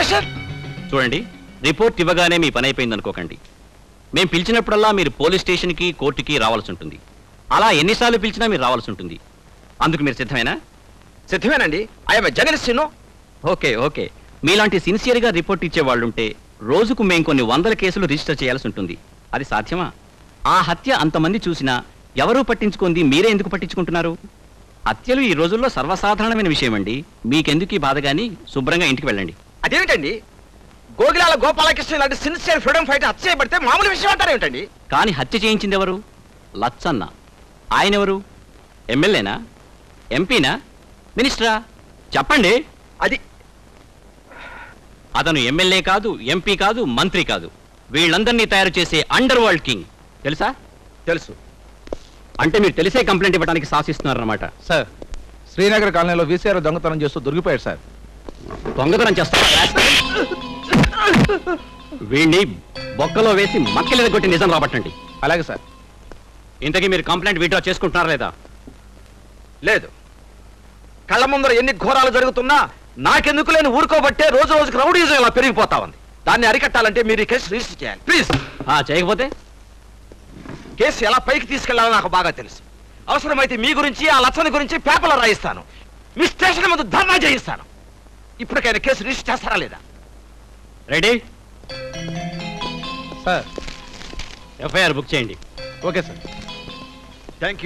station చూడండి report ఇవ్వగానే మీ పని అయిపోయింది అనుకోకండి మేము పిలిచినప్పుడల్లా మీరు పోలీస్ స్టేషన్కి కోర్టుకి రావాల్సి ఉంటుంది అలా ఎన్నిసార్లు పిలిచినా మీరు రావాల్సి ఉంటుంది అందుకు మీరు సిద్ధమేనా సిద్ధమేనండి I am journalist no okay okay మీలాంటి సిన్సియర్గా రిపోర్ట్ ఇచ్చే వాళ్ళుంటే రోజుకు మేము కొన్ని వందల కేసులు రిజిస్టర్ చేయాల్సి ఉంటుంది అది సాధ్యమా ఆ హత్య అంతమంది చూసినా ఎవరూ పట్టించుకుంది మీరే ఎందుకు పట్టించుకుంటున్నారు హత్యలు ఈ రోజుల్లో సర్వసాధారణమైన విషయం అండి మీకెందుకు ఈ బాధ గాని శుభ్రంగా ఇంటికి వెళ్ళండి అదేమిటండి గోగిలాల గోపాలకృష్ణ లాంటి సిన్సియర్ ఫ్రీడమ్ ఫైటర్ హత్య చేయబడితే మామూలు విషయం అంటారేమిటండి కానీ హత్య చేయించింది ఎవరు లచ్చన్న ఆయన ఎవరు ఎమ్మెల్యేనా ఎంపీనా మినిస్టరా చెప్పండి అది అతను ఎమ్మెల్యే కాదు ఎంపీ కాదు మంత్రి కాదు వీళ్ళందరినీ తయారు చేసే అండర్ వరల్డ్ కింగ్ తెలుసా తెలుసు అంటే మీరు తెలిసే కంప్లైంట్ ఇవ్వడానికి సాహసిస్తున్నారన్నమాట సార్ శ్రీనగర్ కాలనీలో వీసీఆర్ దొంగతనం చేస్తూ దొరికిపోయాడు సార్ దొంగతనం చేస్తారా వీణ్ణి బొక్కలో వేసి మక్కలేద కొట్టి నిజం రాబట్టండి అలాగే సార్ ఇంతకీ మీరు కంప్లైంట్ విత్డ్రా చేసుకుంటున్నారా లేదా లేదు కళ్ళ ముందర ఎన్ని ఘోరాలు జరుగుతున్నా నాకెందుకు లేని ఊరుకోబట్టే రోజు రోజుకి రౌడీజం ఇలా పెరిగిపోతా ఉంది దాన్ని అరికట్టాలంటే మీరు ఈ కేసు రిజిస్టర్ చేయాలి ప్లీజ్ ఆ చేయకపోతే కేసు ఎలా పైకి తీసుకెళ్లాలో నాకు బాగా తెలుసు అవసరమైతే మీ గురించి ఆ లచ్చని గురించి పేపర్లో రాయిస్తాను మీ స్టేషన్ ముందు ధర్నా చేయిస్తాను ఇప్పటికైనా కేసు రిజిస్టర్ చేస్తారా లేదా రెడీ సార్ ఎఫ్ఐఆర్ బుక్ చేయండి ఓకే సార్ థ్యాంక్